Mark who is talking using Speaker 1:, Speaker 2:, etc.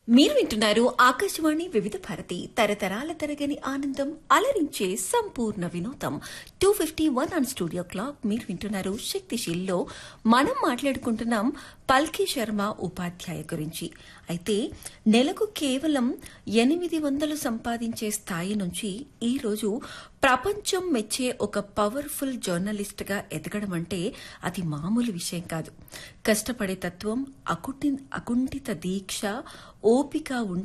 Speaker 1: మీరు వింటున్నారు ఆకాశవాణి వివిధ భారతి తరతరాల తరగని ఆనందం అలరించే సంపూర్ణ వినోదం two fifty one on studio clock మీరు వింటున్నారు శక్తిశీల్లో మనం మాట్లాడుకుంటున్నాం పల్కి శర్మ ఉపాధ్యాయ గురించి అయితే నెలకు కేవలం ఎనిమిది వందలు సంపాదించే స్థాయి నుంచి ఈ రోజు ప్రపంచం మెచ్చే ఒక పవర్ఫుల్ జర్నలిస్ట్ గా ఎదగడం అంటే అది మామూలు విషయం కాదు కష్టపడే తత్వం అకుటి అకుంఠిత దీక్ష ఓపిక ఉంటే